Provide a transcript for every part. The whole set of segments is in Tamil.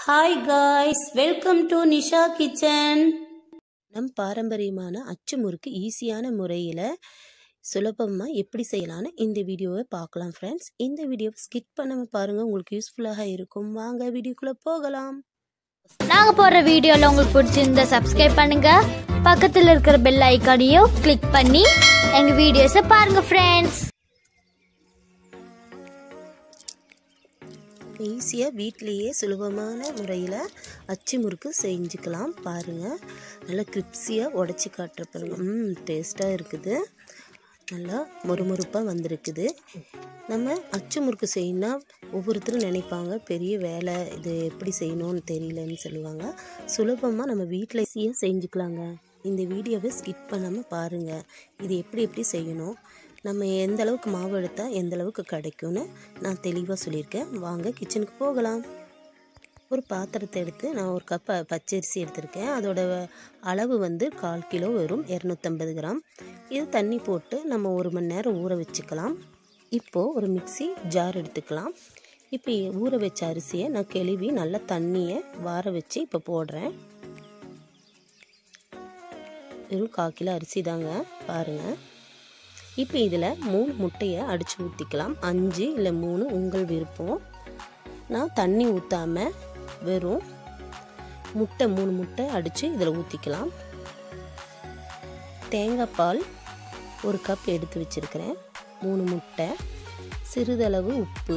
hi guys welcome to Nisha kitchen நம் பாரம்பரியமான அச்சு முறுக்கு ஈஸியான முறையில் சுலபமாக எப்படி செய்யலான்னு இந்த வீடியோவை பார்க்கலாம் ஃப்ரெண்ட்ஸ் இந்த வீடியோவை ஸ்கிப் பண்ணாமல் பாருங்கள் உங்களுக்கு யூஸ்ஃபுல்லாக இருக்கும் வாங்க வீடியோக்குள்ளே போகலாம் நாங்க போடுற வீடியோல உங்களுக்கு பிடிச்சிருந்தா சப்ஸ்கிரைப் பண்ணுங்க பக்கத்துல இருக்கிற பெல் ஐக்கானையும் கிளிக் பண்ணி எங்க வீடியோஸை பாருங்க ஃப்ரெண்ட்ஸ் ஈஸியாக வீட்டிலேயே சுலபமான முறையில் அச்சு முறுக்கு செஞ்சுக்கலாம் பாருங்கள் நல்லா கிரிப்ஸியாக உடச்சி காட்டுற பாருங்க ம் டேஸ்ட்டாக இருக்குது நல்லா மொறுமொறுப்பாக வந்திருக்குது நம்ம அச்சு முறுக்கு செய்யணும்னா ஒவ்வொருத்தரும் நினைப்பாங்க பெரிய வேலை இது எப்படி செய்யணும்னு தெரியலன்னு சொல்லுவாங்க சுலபமாக நம்ம வீட்டில் ஈஸியாக செஞ்சுக்கலாங்க இந்த வீடியோவை ஸ்கிப் பண்ணாமல் பாருங்கள் இது எப்படி எப்படி செய்யணும் நம்ம எந்த அளவுக்கு மாவு எடுத்தால் எந்த அளவுக்கு கிடைக்கும்னு நான் தெளிவாக சொல்லியிருக்கேன் வாங்க கிச்சனுக்கு போகலாம் ஒரு பாத்திரத்தை எடுத்து நான் ஒரு கப் பச்சரிசி எடுத்திருக்கேன் அதோட அளவு வந்து கால் கிலோ வரும் இரநூத்தம்பது கிராம் இது தண்ணி போட்டு நம்ம ஒரு மணி நேரம் ஊற வச்சுக்கலாம் இப்போது ஒரு மிக்சி ஜார் எடுத்துக்கலாம் இப்போ ஊற வச்ச அரிசியை நான் கழுவி நல்லா தண்ணியை வார வச்சு இப்போ போடுறேன் வெறும் கால் கிலோ அரிசி தாங்க பாருங்கள் இப்போ இதில் மூணு முட்டையை அடித்து ஊற்றிக்கலாம் அஞ்சு இல்லை மூணு உங்கள் விருப்பம் நான் தண்ணி ஊற்றாமல் வெறும் முட்டை மூணு முட்டை அடித்து இதில் ஊற்றிக்கலாம் தேங்காய் பால் ஒரு கப் எடுத்து வச்சுருக்கிறேன் மூணு முட்டை சிறிதளவு உப்பு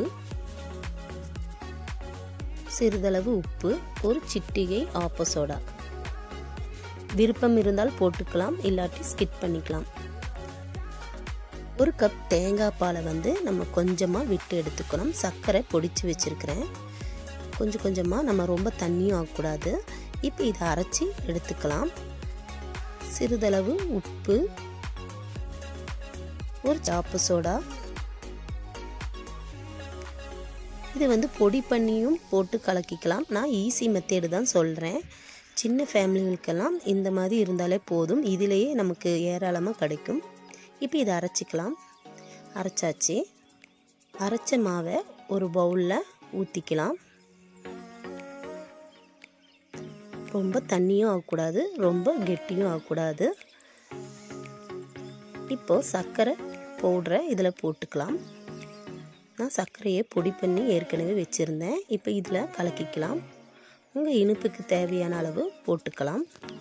சிறிதளவு உப்பு ஒரு சிட்டிகை ஆப்ப சோடா விருப்பம் இருந்தால் போட்டுக்கலாம் இல்லாட்டி ஸ்கிப் பண்ணிக்கலாம் ஒரு கப் தேங்காய் பாலை வந்து நம்ம கொஞ்சமாக விட்டு எடுத்துக்கணும் சர்க்கரை பொடிச்சு வச்சுருக்கிறேன் கொஞ்சம் கொஞ்சமாக நம்ம ரொம்ப தண்ணியும் ஆகக்கூடாது இப்போ இதை அரைச்சி எடுத்துக்கலாம் சிறிதளவு உப்பு ஒரு சாப்பு சோடா இது வந்து பொடி பண்ணியும் போட்டு கலக்கிக்கலாம் நான் ஈஸி மெத்தேடு தான் சொல்கிறேன் சின்ன ஃபேமிலிகளுக்கெல்லாம் இந்த மாதிரி இருந்தாலே போதும் இதிலேயே நமக்கு ஏராளமாக கிடைக்கும் இப்போ இதை அரைச்சிக்கலாம் அரைச்சாச்சு அரைச்ச மாவை ஒரு பவுலில் ஊற்றிக்கலாம் ரொம்ப தண்ணியும் ஆகக்கூடாது ரொம்ப கெட்டியும் ஆகக்கூடாது இப்போது சர்க்கரை பவுடரை இதில் போட்டுக்கலாம் நான் சர்க்கரையை பொடி பண்ணி ஏற்கனவே வச்சுருந்தேன் இப்போ இதில் கலக்கிக்கலாம் உங்கள் இனிப்புக்கு தேவையான அளவு போட்டுக்கலாம்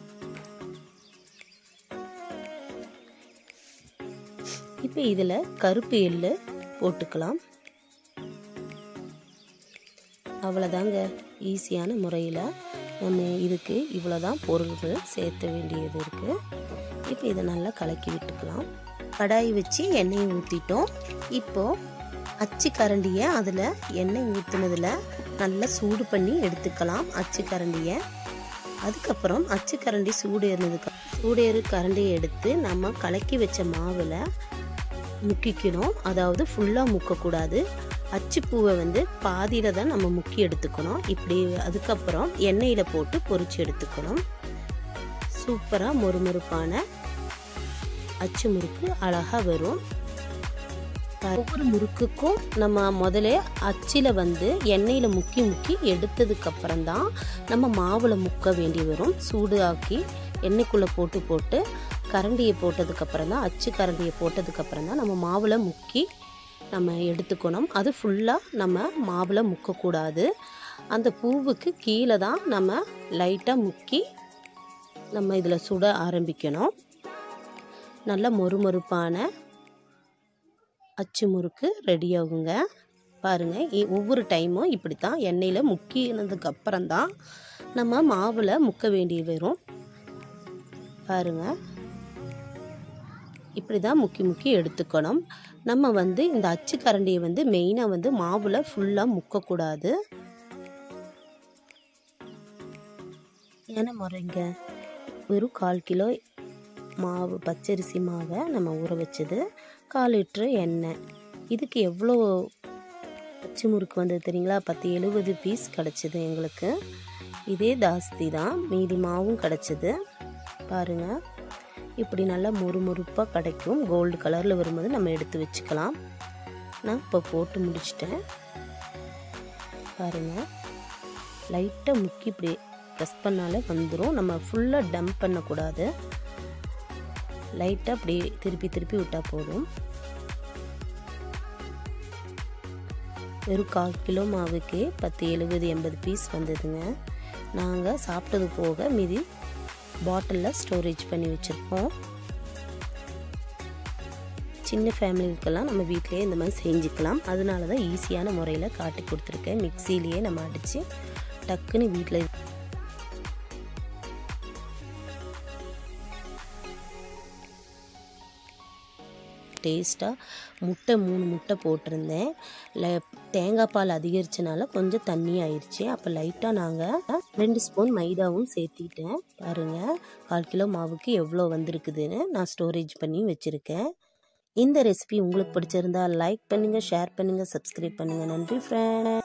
இப்போ இதில் கருப்பு எள்ளு போட்டுக்கலாம் அவ்வளோதாங்க ஈஸியான முறையில் நம்ம இதுக்கு இவ்வளோதான் பொருள்கள் சேர்த்த வேண்டியது இருக்குது இப்போ இதை நல்லா கலக்கி விட்டுக்கலாம் கடாய் வச்சு எண்ணெயை ஊற்றிட்டோம் இப்போது அச்சு கரண்டியை அதில் எண்ணெய் ஊற்றுனதில் நல்லா சூடு பண்ணி எடுத்துக்கலாம் அச்சு கரண்டியை அதுக்கப்புறம் அச்சு கரண்டி சூடு ஏறினதுக்கு சூடேறு கரண்டியை எடுத்து நம்ம கலக்கி வச்ச மாவில் முக்கிக்கணும் அதாவது ஃபுல்லாக முக்கக்கூடாது அச்சுப்பூவை வந்து பாதியில் தான் நம்ம முக்கி எடுத்துக்கணும் இப்படி அதுக்கப்புறம் எண்ணெயில் போட்டு பொரிச்சு எடுத்துக்கணும் சூப்பராக மொறுமொறுப்பான அச்சு முறுக்கு அழகாக வரும் ஒவ்வொரு முறுக்குக்கும் நம்ம முதல்ல அச்சில் வந்து எண்ணெயில் முக்கி முக்கி எடுத்ததுக்கு அப்புறம் தான் நம்ம மாவில் முக்க வேண்டி வரும் சூடு ஆக்கி எண்ணெய்க்குள்ளே போட்டு போட்டு கரண்டியை போட்டதுக்கப்புறம் தான் அச்சு கரண்டியை போட்டதுக்கப்புறம் தான் நம்ம மாவில் முக்கி நம்ம எடுத்துக்கணும் அது ஃபுல்லாக நம்ம மாவில் முக்கக்கூடாது அந்த பூவுக்கு கீழே தான் நம்ம லைட்டாக முக்கி நம்ம இதில் சுட ஆரம்பிக்கணும் நல்ல மொறுமொறுப்பான அச்சு முறுக்கு ரெடி ஆகுங்க பாருங்கள் ஒவ்வொரு டைமும் இப்படி தான் எண்ணெயில் முக்கினதுக்கு அப்புறம் தான் நம்ம மாவில் முக்க வேண்டிய வரும் பாருங்கள் இப்படி தான் முக்கி முக்கி எடுத்துக்கணும் நம்ம வந்து இந்த அச்சு கரண்டியை வந்து மெயினாக வந்து மாவில் ஃபுல்லாக முக்கக்கூடாது ஏன்னா முறைங்க வெறும் கால் கிலோ மாவு பச்சரிசி மாவை நம்ம ஊற வச்சது கால் லிட்ரு எண்ணெய் இதுக்கு எவ்வளோ அச்சு முறுக்கு வந்தது தெரியுங்களா பத்து எழுபது பீஸ் கிடச்சிது எங்களுக்கு இதே ஜாஸ்தி தான் மீதி மாவும் கிடச்சிது பாருங்கள் இப்படி நல்லா முறுமுறுப்பாக கிடைக்கும் கோல்டு கலரில் வரும்போது நம்ம எடுத்து வச்சுக்கலாம் நான் இப்போ போட்டு முடிச்சிட்டேன் பாருங்கள் லைட்டாக முக்கி இப்படி ப்ரெஸ் பண்ணாலே வந்துடும் நம்ம ஃபுல்லாக டம்ப் பண்ணக்கூடாது லைட்டாக அப்படி திருப்பி திருப்பி விட்டால் போதும் வெறும் கால் கிலோ மாவுக்கு பத்து எழுபது எண்பது பீஸ் வந்ததுங்க நாங்கள் சாப்பிட்டது போக மீதி பாட்டிலில் ஸ்டோரேஜ் பண்ணி வச்சுருக்கோம் சின்ன ஃபேமிலிக்கெல்லாம் நம்ம வீட்டிலேயே இந்த மாதிரி செஞ்சுக்கலாம் அதனால தான் ஈஸியான முறையில் காட்டி கொடுத்துருக்கேன் மிக்சிலேயே நம்ம அடித்து டக்குன்னு வீட்டில் டேஸ்ட்டாக முட்டை மூணு முட்டை போட்டிருந்தேன் ல தேங்காய் பால் அதிகரிச்சனால கொஞ்சம் தண்ணி ஆயிடுச்சு அப்போ லைட்டாக நாங்கள் ரெண்டு ஸ்பூன் மைதாவும் சேர்த்திட்டேன் பாருங்கள் கால் கிலோ மாவுக்கு எவ்வளோ வந்திருக்குதுன்னு நான் ஸ்டோரேஜ் பண்ணி வச்சுருக்கேன் இந்த ரெசிபி உங்களுக்கு பிடிச்சிருந்தா லைக் பண்ணுங்கள் ஷேர் பண்ணுங்கள் சப்ஸ்கிரைப் பண்ணுங்கள் நன்றி ஃப்ரெண்ட்